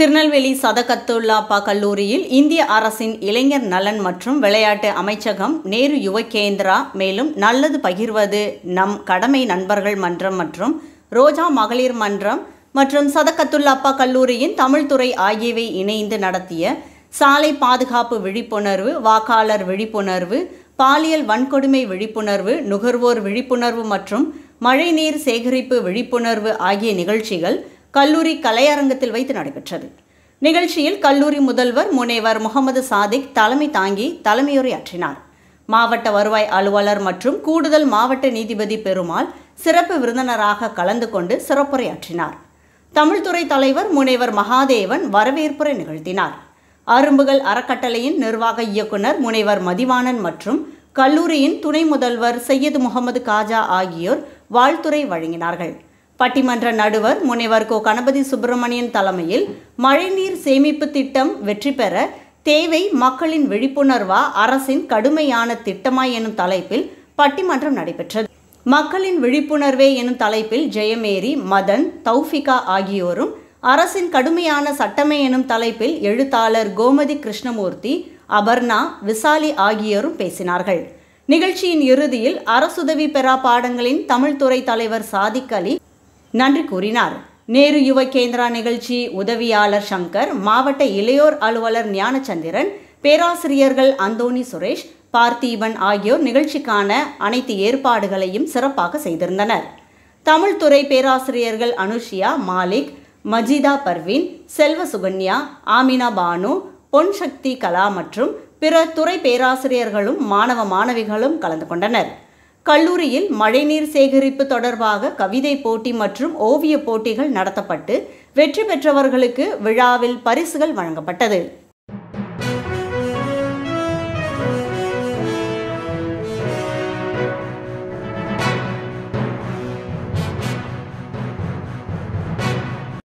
திருநெல்வேலி சதகத்துல்லாப்பா கல்லூரியில் இந்திய அரசின் இளைஞர் நலன் மற்றும் விளையாட்டு அமைச்சகம் நேரு யுவ கேந்திரா மேலும் நல்லது பகிர்வது நம் கடமை நண்பர்கள் மன்றம் மற்றும் ரோஜா மகளிர் மன்றம் மற்றும் சதகத்துல்லாப்பா கல்லூரியின் தமிழ்துறை ஆகியவை இணைந்து நடத்திய சாலை பாதுகாப்பு விழிப்புணர்வு வாக்காளர் விழிப்புணர்வு பாலியல் வன்கொடுமை விழிப்புணர்வு நுகர்வோர் விழிப்புணர்வு மற்றும் மழைநீர் சேகரிப்பு விழிப்புணர்வு ஆகிய நிகழ்ச்சிகள் கல்லூரி கலையரங்கத்தில் வைத்து நடைபெற்றது நிகழ்ச்சியில் கல்லூரி முதல்வர் முனைவர் முகமது சாதிக் தலைமை தாங்கி தலைமையுரையாற்றினார் மாவட்ட வருவாய் அலுவலர் மற்றும் கூடுதல் மாவட்ட நீதிபதி பெருமாள் சிறப்பு விருந்தினராக கலந்து கொண்டு சிறப்புரையாற்றினார் தமிழ்துறை தலைவர் முனைவர் மகாதேவன் வரவேற்புரை நிகழ்த்தினார் அரும்புகள் அறக்கட்டளையின் நிர்வாக இயக்குனர் முனைவர் மதிவாணன் மற்றும் கல்லூரியின் துணை முதல்வர் சையது முகமது காஜா ஆகியோர் வாழ்த்துரை வழங்கினார்கள் பட்டிமன்ற நடுவர் முனைவர் கோ கணபதி சுப்பிரமணியன் தலைமையில் மழைநீர் சேமிப்பு திட்டம் வெற்றி பெற தேவை மக்களின் விழிப்புணர்வா அரசின் கடுமையான திட்டமா எனும் தலைப்பில் பட்டிமன்றம் நடைபெற்றது மக்களின் விழிப்புணர்வே எனும் தலைப்பில் ஜெயமேரி மதன் தௌஃபிகா ஆகியோரும் அரசின் கடுமையான சட்டமே எனும் தலைப்பில் எழுத்தாளர் கோமதி கிருஷ்ணமூர்த்தி அபர்ணா விசாலி ஆகியோரும் பேசினார்கள் நிகழ்ச்சியின் இறுதியில் அரசுதவி பெறா பாடங்களின் தமிழ்துறை தலைவர் சாதிக் அலி நன்றி கூறினார் நேரு யுவ கேந்திரா நிகழ்ச்சி உதவியாளர் சங்கர் மாவட்ட இளையோர் அலுவலர் ஞானச்சந்திரன் பேராசிரியர்கள் அந்தோணி சுரேஷ் பார்த்தீபன் ஆகியோர் நிகழ்ச்சிக்கான அனைத்து ஏற்பாடுகளையும் சிறப்பாக செய்திருந்தனர் தமிழ்துறை பேராசிரியர்கள் அனுஷியா மாலிக் மஜிதா பர்வீன் செல்வ சுகன்யா ஆமினா பானு பொன் சக்தி கலா மற்றும் பிற துறை பேராசிரியர்களும் மாணவ மாணவிகளும் கலந்து கொண்டனர் கல்லூரியில் மழைநீர் சேகரிப்பு தொடர்பாக கவிதை போட்டி மற்றும் ஓவிய போட்டிகள் நடத்தப்பட்டு வெற்றி பெற்றவர்களுக்கு விழாவில் பரிசுகள் வழங்கப்பட்டது